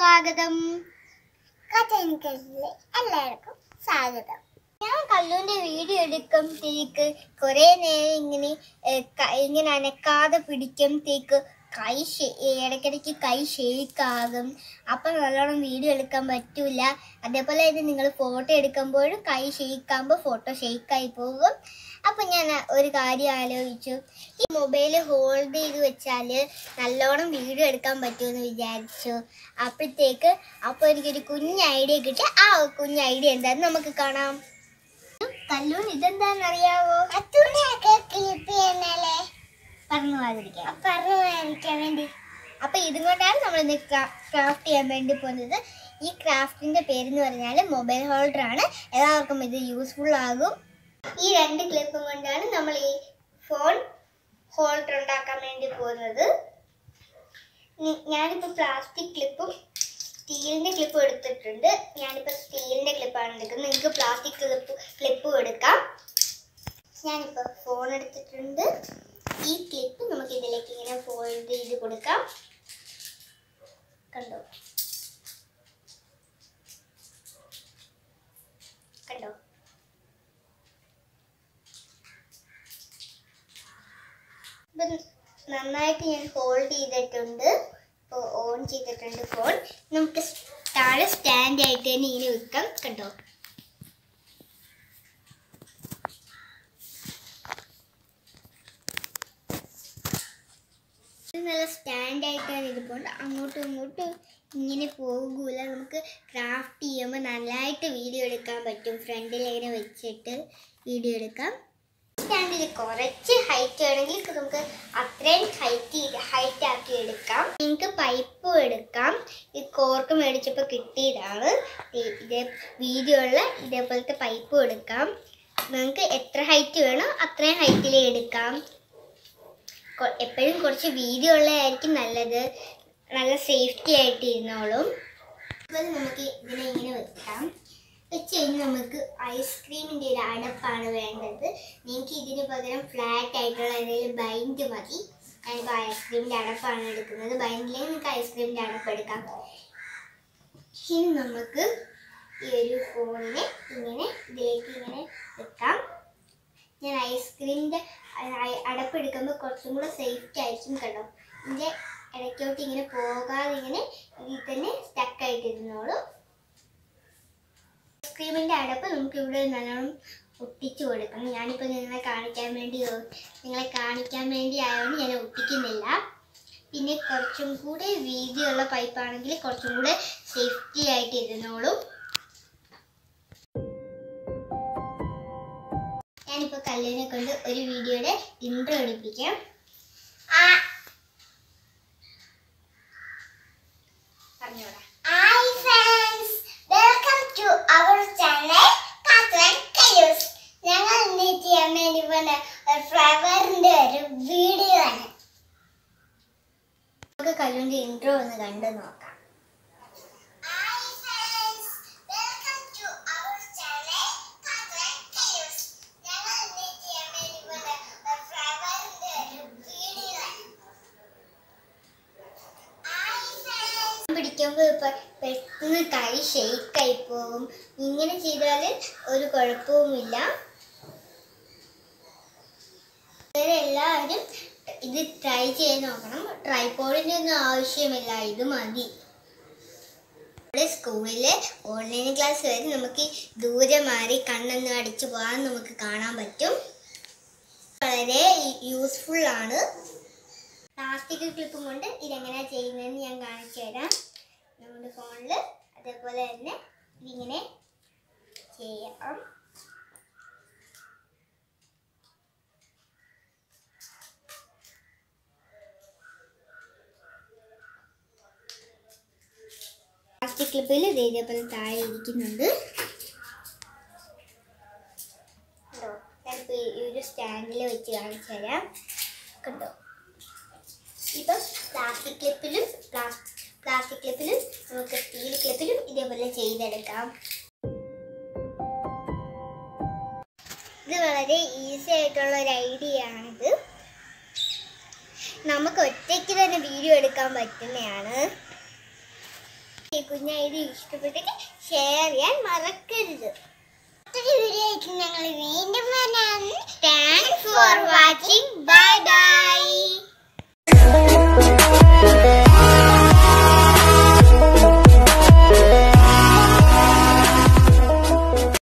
സ്വാഗതം കഥനിക്കലിലെ എല്ലാവർക്കും സ്വാഗതം ഞാൻ കല്ലുവിന്റെ വീഡിയോ എടുക്കുമ്പോഴത്തേക്ക് കുറെ നേരം ഇങ്ങനെ ഏ, ക- ഇങ്ങനെ അനക്കാതെ പിടിക്കുമ്പോഴത്തേക്ക് കൈ ഷേ- ഏ, ഇടയ്ക്കിടയ്ക്ക് കൈ ഷേക്കാകും അപ്പം നല്ലോണം വീഡിയോ എടുക്കാൻ പറ്റൂല അതേപോലെ തന്നെ നിങ്ങൾ ഫോട്ടോ എടുക്കുമ്പോഴും കൈ ഷേക്കാകുമ്പോൾ ഫോട്ടോ ഷേക്കായി പോകും അപ്പം ഞാൻ ഒരു കാര്യം ആലോചിച്ചു ഈ മൊബൈൽ ഹോൾഡ് ചെയ്ത് വെച്ചാൽ നല്ലോണം വീഡിയോ എടുക്കാൻ പറ്റുമെന്ന് വിചാരിച്ചു അപ്പോഴത്തേക്ക് അപ്പോൾ എനിക്കൊരു കുഞ്ഞ് ഐഡിയ കിട്ടി ആ കുഞ്ഞ് ഐഡിയ എന്താന്ന് നമുക്ക് കാണാം കല്ലൂൺ ഇതെന്താണെന്ന് അറിയാവോ പറഞ്ഞു പോകാതിരിക്കാം പറഞ്ഞു പോകാതിരിക്കാൻ വേണ്ടി അപ്പൊ ഇതും കൊണ്ടാണ് നമ്മൾ ഇന്ന് ക്രാഫ്റ്റ് ചെയ്യാൻ വേണ്ടി പോകുന്നത് ഈ ക്രാഫ്റ്റിന്റെ പേരെന്ന് പറഞ്ഞാൽ മൊബൈൽ ഹോൾഡർ ആണ് എല്ലാവർക്കും ഇത് യൂസ്ഫുൾ ആകും ഈ രണ്ട് ക്ലിപ്പും കൊണ്ടാണ് നമ്മൾ ഈ ഫോൺ ഹോൾഡർ ഉണ്ടാക്കാൻ വേണ്ടി പോകുന്നത് നി- ഞാനിപ്പോൾ പ്ലാസ്റ്റിക് ക്ലിപ്പും സ്റ്റീലിന്റെ ക്ലിപ്പും എടുത്തിട്ടുണ്ട് ഞാനിപ്പോൾ സ്റ്റീലിന്റെ ക്ലിപ്പാണ് എടുക്കുന്നത് നിങ്ങൾക്ക് പ്ലാസ്റ്റിക് ക്ലിപ്പ് ക്ലിപ്പും എടുക്കാം ഞാനിപ്പോൾ ഫോൺ എടുത്തിട്ടുണ്ട് ഈ ക്ലിപ്പ് നമുക്ക് ഇതിലേക്ക് ഇങ്ങനെ ഫോൾഡ് ചെയ്ത് കൊടുക്കാം കണ്ടോ കണ്ടോ ഇപ്പം നന്നായിട്ട് ഞാൻ ഹോൾഡ് ചെയ്തിട്ടുണ്ട് ഇപ്പോൾ ഓൺ ചെയ്തിട്ടുണ്ട് ഫോൺ നമുക്ക് താഴെ സ്റ്റാൻഡ് ആയിട്ട് തന്നെ ഇങ്ങനെ വെക്കാം കണ്ടോ ഇത് നല്ല സ്റ്റാൻഡ് ആയിട്ടാണ് ഇരിപ്പുണ്ട് അങ്ങോട്ടും ഇങ്ങോട്ടും ഇങ്ങനെ പോകൂല നമുക്ക് ക്രാഫ്റ്റ് ചെയ്യുമ്പോൾ നല്ലതായിട്ട് വീഡിയോ എടുക്കാൻ പറ്റും ഫ്രണ്ടിൽ ഇങ്ങനെ വെച്ചിട്ട് വീഡിയോ എടുക്കാം സ്റ്റാൻഡിൽ കുറച്ച് ഹൈറ്റ് വേണമെങ്കിൽ നമുക്ക് അത്രയും ഹൈറ്റ് ഹൈറ്റ് ആക്കി എടുക്കാം നിങ്ങൾക്ക് പൈപ്പും എടുക്കാം ഈ കോർക്ക് മേടിച്ചപ്പോൾ കിട്ടിയതാണ് ഈ- ഇതേ വീഡിയോയുള്ള ഇതേപോലത്തെ പൈപ്പും എടുക്കാം നിങ്ങൾക്ക് എത്ര ഹൈറ്റ് വേണോ അത്രയും ഹൈറ്റിൽ എടുക്കാം കൊ- എപ്പോഴും കുറച്ച് വീതി ഉള്ളതായിരിക്കും നല്ലത് നല്ല സേഫ്റ്റി ആയിട്ട് ഇരുന്നോളും അപ്പോൾ നമുക്ക് ഇതിനെ ഇങ്ങനെ വെക്കാം വെച്ച് കഴിഞ്ഞ് നമുക്ക് ഐസ്ക്രീമിൻ്റെ ഒരു അടപ്പാണ് വേണ്ടത് നിങ്ങൾക്ക് ഇതിന് പകരം ഫ്ലാറ്റ് ആയിട്ടുള്ള എന്തെങ്കിലും ബൈൻഡ് മതി ഞാനിപ്പോൾ ഐസ്ക്രീമിൻ്റെ അടപ്പാണ് എടുക്കുന്നത് ബൈൻഡിലേക്ക് നിങ്ങൾക്ക് ഐസ്ക്രീമിൻ്റെ അടപ്പ് എടുക്കാം ഇനി നമുക്ക് ഈ ഒരു ഫോണിനെ ഇങ്ങനെ ഇതിലേക്ക് ഇങ്ങനെ വെക്കാം ഞാൻ ഐസ്ക്രീമിൻ്റെ അടപ്പെടുക്കുമ്പോൾ കുറച്ചും കൂടെ സേഫ്റ്റി ആയിരിക്കും കേട്ടോ ഇതിൻ്റെ ഇടയ്ക്കോട്ട് ഇങ്ങനെ പോകാതെ ഇങ്ങനെ ഇതിൽ തന്നെ സ്റ്റക്കായിട്ടിരുന്നോളൂ ഐസ്ക്രീമിൻ്റെ അടപ്പ് നമുക്ക് ഇവിടെ നല്ലോണം ഒട്ടിച്ചു കൊടുക്കണം ഞാനിപ്പോൾ നിങ്ങളെ കാണിക്കാൻ വേണ്ടി നിങ്ങളെ കാണിക്കാൻ വേണ്ടി ആയതുകൊണ്ട് ഞാൻ ഒട്ടിക്കുന്നില്ല പിന്നെ കുറച്ചും കൂടെ വീതിയുള്ള പൈപ്പാണെങ്കിൽ കുറച്ചും കൂടെ സേഫ്റ്റി ആയിട്ട് ഇരുന്നോളും ഞാനിപ്പോൾ കല്ലിനെ കൊണ്ട് ഒരു വീഡിയോയുടെ ഇൻട്രോ എടുപ്പിക്കാം പറഞ്ഞോടാ hi friends welcome to our channel കാത്തൻ കയ്യൂസ് ഞങ്ങൾ ഇന്ന് ചെയ്യാൻ വേണ്ടി പോകുന്ന ഒരു ഫ്ലവറിന്റെ ഒരു വീഡിയോ ആണ് നമുക്ക് കല്ലുവിൻ്റെ ഇൻട്രോ ഒന്ന് കണ്ടു നോക്കാം hi friends welcome to our channel കാത്തൻ കയ്യൂസ് ഞങ്ങൾ ഇന്ന് ചെയ്യാൻ വേണ്ടി പോകുന്ന ഒരു ഫ്ലവറിന്റെ ഒരു വീഡിയോ ആണ് ഹായ് ഫ്രണ്ട്സ് പിടിക്കുമ്പോൾ ഇപ്പൊ പെട്ടെന്ന് കൈ ഷെയ്ക്കായി പോകും ഇങ്ങനെ ചെയ്താൽ ഒരു കുഴപ്പവുമില്ല വേറെ എല്ലാവരും ഇത് ട്രൈ ചെയ്ത് നോക്കണം ട്രൈപോഡിൻ്റെ ഒന്നും ആവശ്യമില്ല ഇത് മതി നമ്മുടെ സ്കൂളിലെ ഓൺലൈൻ ക്ലാസ് വരെ നമുക്ക് ദൂരെ മാറി കണ്ണൊന്നും അടിച്ചു പോകാൻ നമുക്ക് കാണാൻ പറ്റും വളരെ യൂസ്ഫുൾ ആണ് പ്ലാസ്റ്റിക് ക്ലിപ്പും കൊണ്ട് ഇതെങ്ങനെയാ ചെയ്യുന്നതെന്ന് ഞാൻ കാണിച്ചു തരാം നമ്മുടെ ഫോണിൽ അതേപോലെ തന്നെ ഇതിങ്ങനെ ചെയ്യാം പ്ലാസ്റ്റിക് ക്ലിപ്പിൽ ഇതേപോലെ താഴെ ഇരിക്കുന്നുണ്ട് കണ്ടോ ഞാനിപ്പോൾ ഈ ഒരു സ്റ്റാൻഡിൽ വെച്ച് കാണിച്ചു തരാം കണ്ടോ ഇപ്പം പ്ലാസ്റ്റിക് ക്ലിപ്പിലും പ്ലാസ്റ്റിക് ക്ലിപ്പിലും നമുക്ക് സ്റ്റീൽ ക്ലിപ്പിലും ഇതേപോലെ ചെയ്തെടുക്കാം ഇത് വളരെ ഈസി ആയിട്ടുള്ള ഒരു ഐഡിയ ആണിത് നമുക്ക് ഒറ്റയ്ക്ക് തന്നെ വീഡിയോ എടുക്കാൻ പറ്റുന്നതാണ് ഈ കുഞ്ഞ ഇത് ഇഷ്ടപ്പെട്ടിട്ട് ഷെയർ ചെയ്യാൻ മറക്കരുത് മറ്റൊരു വീഡിയോ ആയിട്ട് ഞങ്ങൾ വീണ്ടും വരാം താങ്ക്സ് ഫോർ വാച്ചിങ്